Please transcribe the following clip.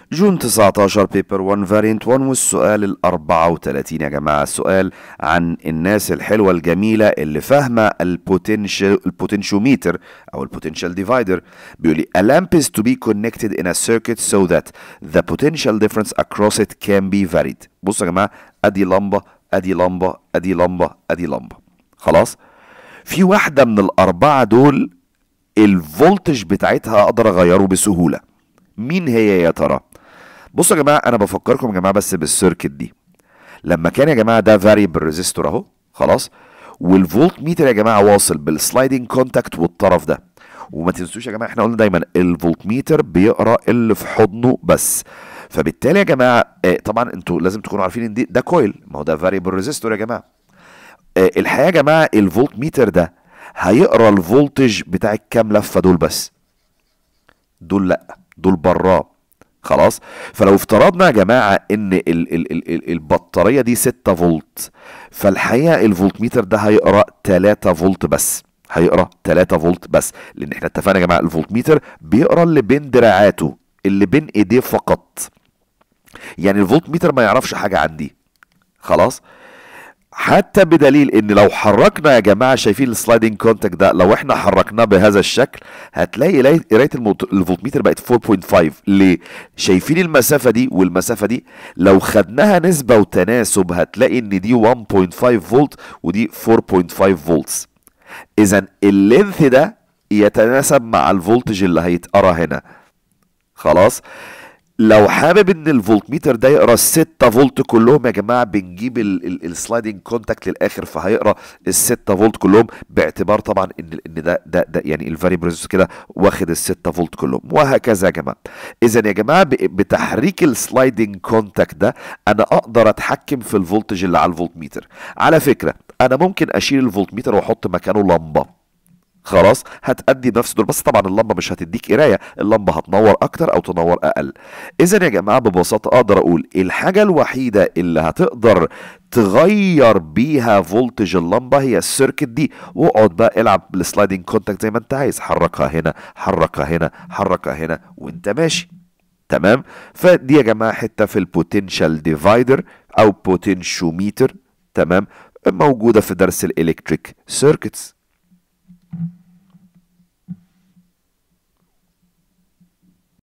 جون 19 بيبر 1 فارينت 1 والسؤال ال 34 يا جماعه السؤال عن الناس الحلوه الجميله اللي فاهمه البوتنشال البوتنشيوميتر او البوتنشال ديفايدر بيقول لي a lamp is to be connected in a circuit so that the potential difference across it can be varied بصوا يا جماعه ادي لمبه ادي لمبه ادي لمبه ادي لمبه خلاص في واحده من الاربعه دول الفولتج بتاعتها اقدر اغيره بسهوله مين هي يا ترى بصوا يا جماعه انا بفكركم يا جماعه بس بالسيركت دي لما كان يا جماعه ده فاريبل ريزيستور اهو خلاص والفولت ميتر يا جماعه واصل بالسلايدنج كونتاكت والطرف ده وما تنسوش يا جماعه احنا قلنا دايما الفولت ميتر بيقرا اللي في حضنه بس فبالتالي يا جماعه آه طبعا انتوا لازم تكونوا عارفين ان دي ده كويل ما هو ده فاريبل ريزيستور يا جماعه آه الحقيقه يا جماعه الفولت ميتر ده هيقرا الفولتج بتاع الكام لفه دول بس دول لا دول براه خلاص فلو افترضنا يا جماعه ان ال ال ال ال البطاريه دي 6 فولت فالحقيقه الفولت ميتر ده هيقرا 3 فولت بس هيقرا 3 فولت بس لان احنا اتفقنا يا جماعه الفولت ميتر بيقرا اللي بين دراعاته اللي بين ايديه فقط يعني الفولت ميتر ما يعرفش حاجه عندي خلاص حتى بدليل ان لو حركنا يا جماعه شايفين السلايدنج كونتاكت ده لو احنا حركناه بهذا الشكل هتلاقي قرايه الفولتميتر بقت 4.5 ليه؟ شايفين المسافه دي والمسافه دي لو خدناها نسبه وتناسب هتلاقي ان دي 1.5 فولت ودي 4.5 فولتس اذا اللينث ده يتناسب مع الفولتج اللي هيتقرا هنا خلاص لو حابب ان الفولتميتر ده يقرا ال 6 فولت كلهم يا جماعه بنجيب السلايدنج كونتاكت للاخر فهيقرا ال 6 فولت كلهم باعتبار طبعا ان ان ده ده ده يعني الفاريبل كده واخد ال 6 فولت كلهم وهكذا يا جماعه اذا يا جماعه بتحريك السلايدنج كونتاكت ده انا اقدر اتحكم في الفولتج اللي على الفولتميتر على فكره انا ممكن اشيل الفولتميتر واحط مكانه لمبه خلاص هتأدي نفس دول بس طبعا اللمبه مش هتديك قرايه اللمبه هتنور اكتر او تنور اقل اذا يا جماعه ببساطه اقدر اقول الحاجه الوحيده اللي هتقدر تغير بيها فولتج اللمبه هي السيركت دي واقعد بقى العب بالسلايدنج كونتاكت زي ما انت عايز حركها هنا حركها هنا حركها هنا وانت ماشي تمام فدي يا جماعه حته في البوتنشال ديفايدر او بوتنشوميتر تمام موجوده في درس الالكتريك سيركتس